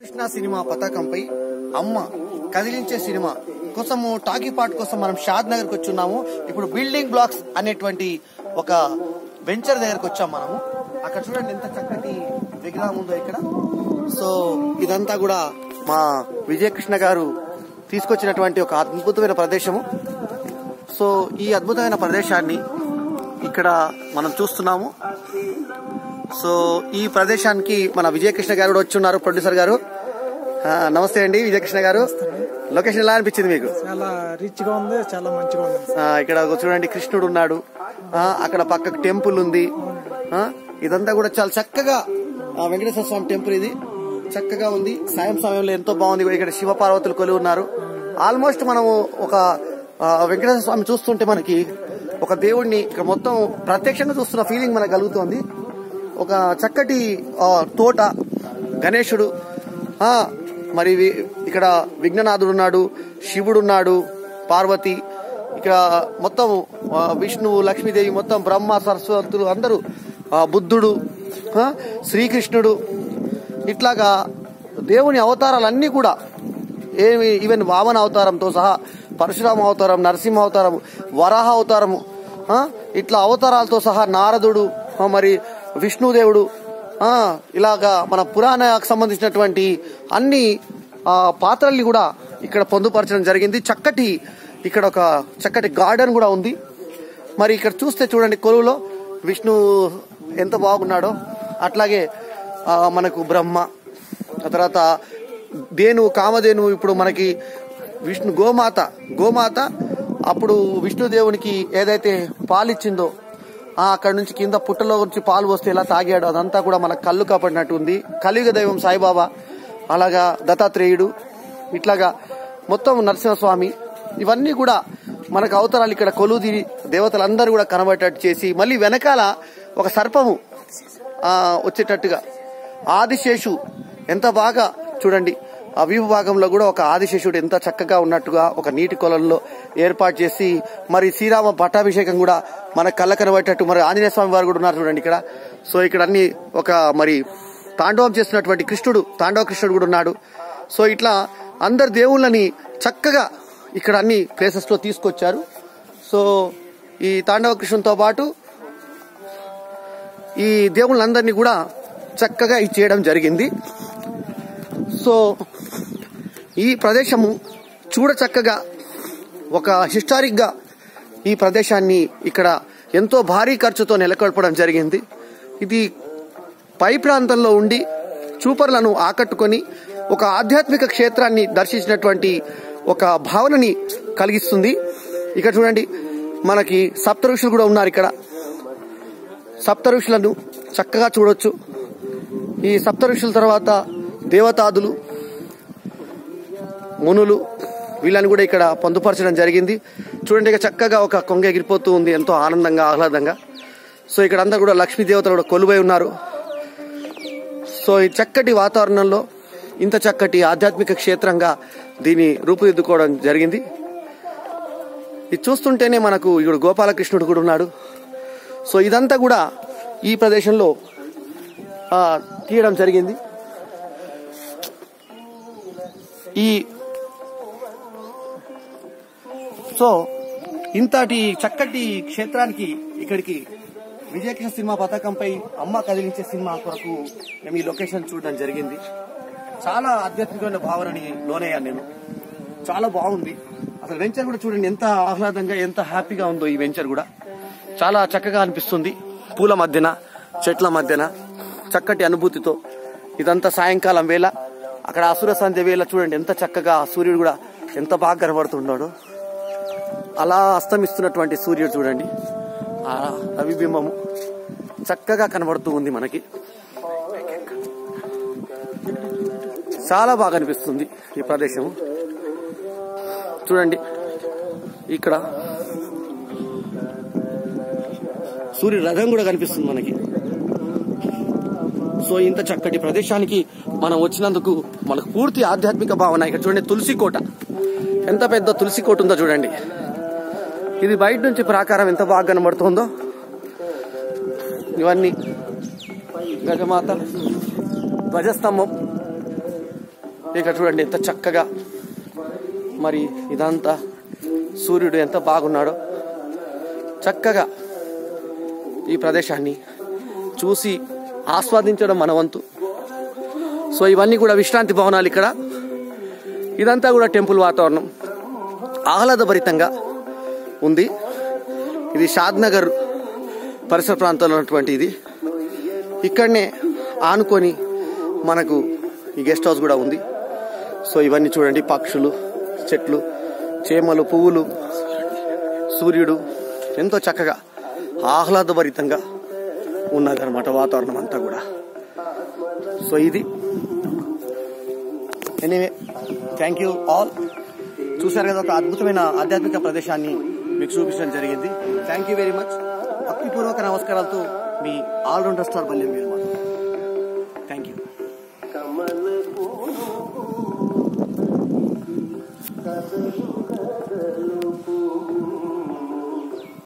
Krishna cinema పతాకంపై అమ్మ కదిలించే సినిమా కోసము టాకీ పార్ట్ కోసం మనం షాద్ నగర్ కి వచ్చున్నాము ఇప్పుడు బిల్డింగ్ బ్లాక్స్ అనేటువంటి ఒక వెంచర్ దగ్గరకు వచ్చాం మనము అక్కడ చూడండి ఎంత చక్కటి విగ్రహం ఉందో ఇక్కడ సో ఇదంతా కూడా మా విజయకృష్ణ గారు తీసుకొచ్చినటువంటి ఒక అద్భుతమైన ప్రదేశము సో ఈ అద్భుతమైన ప్రదేశాన్ని ఇక్కడ మనం చూస్తున్నాము సో ఈ ప్రదేశానికి మన విజయకృష్ణ గారు కూడా వచ్చి ఉన్నారు ప్రొడ్యూసర్ గారు ఆ, నమస్తే అండి విజయకృష్ణ గారు లొకేషన్ ఎలా అనిపించింది మీకు చాలా రిచ్ గా ఉంది చాలా మంచిగా ఉంది ఆ, ఇక్కడ ఒక చూడండి కృష్ణుడు ఉన్నాడు ఆ, అక్కడ పక్కకు టెంపుల్ ఉంది ఆ, ఇదంతా కూడా చాలా చక్కగా ఆ, వెంకటేశ్వర స్వామి టెంపుల్ ఇది చక్కగా ఉంది సాయం సమయంలో ఎంతో బాగుంది ఇక్కడ శివ పార్వతులు కొలు ఉన్నారు ఆల్మోస్ట్ మనము ఒక ఆ, వెంకటేశ్వర స్వామి చూస్తుంటే మనకి ఒక దేవుడిని ఇక్కడ మొత్తం ప్రత్యక్షంగా చూస్తున్న ఫీలింగ్ మనకు కలుగుతోంది ఒక చక్కటి ఆ, తోట గణేశుడు ఆ, మరి వి- ఇక్కడ విఘ్ననాథుడు ఉన్నాడు శివుడు ఉన్నాడు పార్వతి ఇక్కడ మొత్తం ఆ, విష్ణువు లక్ష్మీదేవి మొత్తం బ్రహ్మ సరస్వతులు అందరూ ఆ, బుద్ధుడు ఆ, శ్రీకృష్ణుడు ఇట్లాగా దేవుని అవతారాలన్నీ కూడా ఏమి ఈవెన్ వామన అవతారంతో సహా పరశురామ అవతారం నరసింహ అవతారం వరాహ అవతారము ఆ, ఇట్లా అవతారాలతో సహా నారదుడు ఆ, మరి విష్ణుదేవుడు ఆ, ఇలాగా మన పురాణకు సంబంధించినటువంటి అన్ని ఆ, పాత్రల్ని కూడా ఇక్కడ పొందుపరచడం జరిగింది చక్కటి ఇక్కడ ఒక చక్కటి గార్డెన్ కూడా ఉంది మరి ఇక్కడ చూస్తే చూడండి కొలువులో విష్ణు ఎంత బాగున్నాడో అట్లాగే ఆ, మనకు బ్రహ్మ ఆ తర్వాత దేను కామధేను ఇప్పుడు మనకి విష్ణు గోమాత గోమాత అప్పుడు విష్ణుదేవునికి ఏదైతే పాలిచ్చిందో ఆ అక్కడ నుంచి కింద పుట్టలో నుంచి పాలు వస్తే ఎలా తాగాడు అదంతా కూడా మన కళ్ళు కాపాడినట్టు ఉంది కలియుగ దైవం సాయిబాబా అలాగా దత్తాత్రేయుడు ఇట్లాగా మొత్తం నరసింహస్వామి ఇవన్నీ కూడా మనకు అవతరాలు ఇక్కడ కొలుది దేవతలందరూ కూడా కనబడేటట్టు చేసి మళ్ళీ వెనకాల ఒక సర్పము ఆ, వచ్చేటట్టుగా ఆదిశేషు ఎంత బాగా చూడండి ఆ వీపు భాగంలో కూడా ఒక ఆదిశేషుడు ఎంత చక్కగా ఉన్నట్టుగా ఒక నీటి కొలంలో ఏర్పాటు చేసి మరి శ్రీరామ పట్టాభిషేకం కూడా మన కళ్ళ కనబడేటట్టు మరి ఆంజనేయ స్వామి వారు కూడా ఉన్నారు చూడండి ఇక్కడ సో ఇక్కడ అన్ని ఒక మరి తాండవం చేస్తున్నటువంటి కృష్ణుడు తాండవ కృష్ణుడు కూడా ఉన్నాడు సో ఇట్లా అందరు దేవుళ్ళని చక్కగా ఇక్కడ అన్ని ప్లేసెస్ లో తీసుకొచ్చారు సో ఈ తాండవ కృష్ణునితో పాటు ఈ దేవుళ్ళందరినీ కూడా చక్కగా ఇది చేయడం జరిగింది సో ఈ ప్రదేశము చూడ చక్కగా ఒక హిస్టారిక్ గా ఈ ప్రదేశాన్ని ఇక్కడ ఎంతో భారీ ఖర్చుతో నెలకొల్పడం జరిగింది ఇది పై ప్రాంతంలో ఉండి చూపర్లను ఆకట్టుకొని ఒక ఆధ్యాత్మిక క్షేత్రాన్ని దర్శించినటువంటి ఒక భావనని కలిగిస్తుంది ఇక్కడ చూడండి మనకి సప్త ఋషులు కూడా ఉన్నారు ఇక్కడ సప్త ఋషులను చక్కగా చూడొచ్చు ఈ సప్త ఋషుల తర్వాత దేవతాదులు మునులు వీళ్ళని కూడా ఇక్కడ పొందుపరచడం జరిగింది చూడండి ఇక చక్కగా ఒక కొంగ ఎగిరిపోతూ ఉంది ఎంతో ఆనందంగా ఆహ్లాదంగా సో ఇక్కడ అంతా కూడా లక్ష్మీ దేవతలు కూడా కొలువై ఉన్నారు సో ఈ చక్కటి వాతావరణంలో ఇంత చక్కటి ఆధ్యాత్మిక క్షేత్రంగా దీన్ని రూపుదిద్దుకోవడం జరిగింది ఇది చూస్తుంటేనే మనకు ఇక్కడ గోపాలకృష్ణుడు కూడా ఉన్నాడు సో ఇదంతా కూడా ఈ ప్రదేశంలో ఆ, తీయడం జరిగింది ఈ సో ఇంతటి చక్కటి క్షేత్రానికి ఇక్కడికి విజయకృష్ణ సినిమా పథకంపై అమ్మ కదిలించే సినిమా కొరకు మేము ఈ లొకేషన్ చూడడం జరిగింది చాలా ఆధ్యాత్మికమైన భావనని లోనయ్యాను నేను చాలా బాగుంది అసలు వెంచర్ కూడా చూడండి ఎంత ఆహ్లాదంగా ఎంత హ్యాపీగా ఉందో ఈ వెంచర్ కూడా చాలా చక్కగా అనిపిస్తుంది పూల మధ్యన చెట్ల మధ్యన చక్కటి అనుభూతితో ఇదంతా సాయంకాలం వేళ అక్కడ అసుర సంధ్య వేళ చూడండి ఎంత చక్కగా ఆ సూర్యుడు కూడా ఎంత బాగా కనబడుతున్నాడో అలా అస్తమిస్తున్నటువంటి సూర్యుడు చూడండి ఆ రవిబింబము చక్కగా కనబడుతూ ఉంది మనకి చాలా బాగా అనిపిస్తుంది ఈ ప్రదేశం చూడండి ఇక్కడ సూర్య రథం కూడా కనిపిస్తుంది మనకి సో ఇంత చక్కటి ప్రదేశానికి మనం వచ్చినందుకు మనకు పూర్తి ఆధ్యాత్మిక భావన ఇక్కడ చూడండి తులసి కోట ఎంత పెద్ద తులసి కోట ఉందో చూడండి ఇది బయట నుంచి ప్రాకారం ఎంత బాగా కనబడుతుందో ఇవన్నీ గజమాత ధ్వజస్తంభం ఇక్కడ చూడండి ఎంత చక్కగా మరి ఇదంతా సూర్యుడు ఎంత బాగున్నాడో చక్కగా ఈ ప్రదేశాన్ని చూసి ఆస్వాదించడం మన వంతు సో ఇవన్నీ కూడా విశ్రాంతి భవనాలు ఇక్కడ ఇదంతా కూడా టెంపుల్ వాతావరణం ఆహ్లాదభరితంగా ఉంది ఇది షాద్ నగర్ పరిసర ప్రాంతంలో ఉన్నటువంటి ఇది ఇక్కడనే ఆనుకొని మనకు ఈ గెస్ట్ హౌస్ కూడా ఉంది సో ఇవన్నీ చూడండి పక్షులు చెట్లు చేమలు పువ్వులు సూర్యుడు ఎంతో చక్కగా ఆహ్లాదభరితంగా ఉన్నదన్నమాట వాతావరణం అంతా కూడా సో ఇది ఎనీవే థ్యాంక్ యూ ఆల్ చూశారు కదా ఒక అద్భుతమైన ఆధ్యాత్మిక ప్రదేశాన్ని మీకు చూపించడం జరిగింది థ్యాంక్ యూ వెరీ మచ్ భక్తిపూర్వక నమస్కారాలతో మీ ఆల్రౌండర్ స్టార్ బల్యం మీరు థ్యాంక్ యూ కదలు కదలు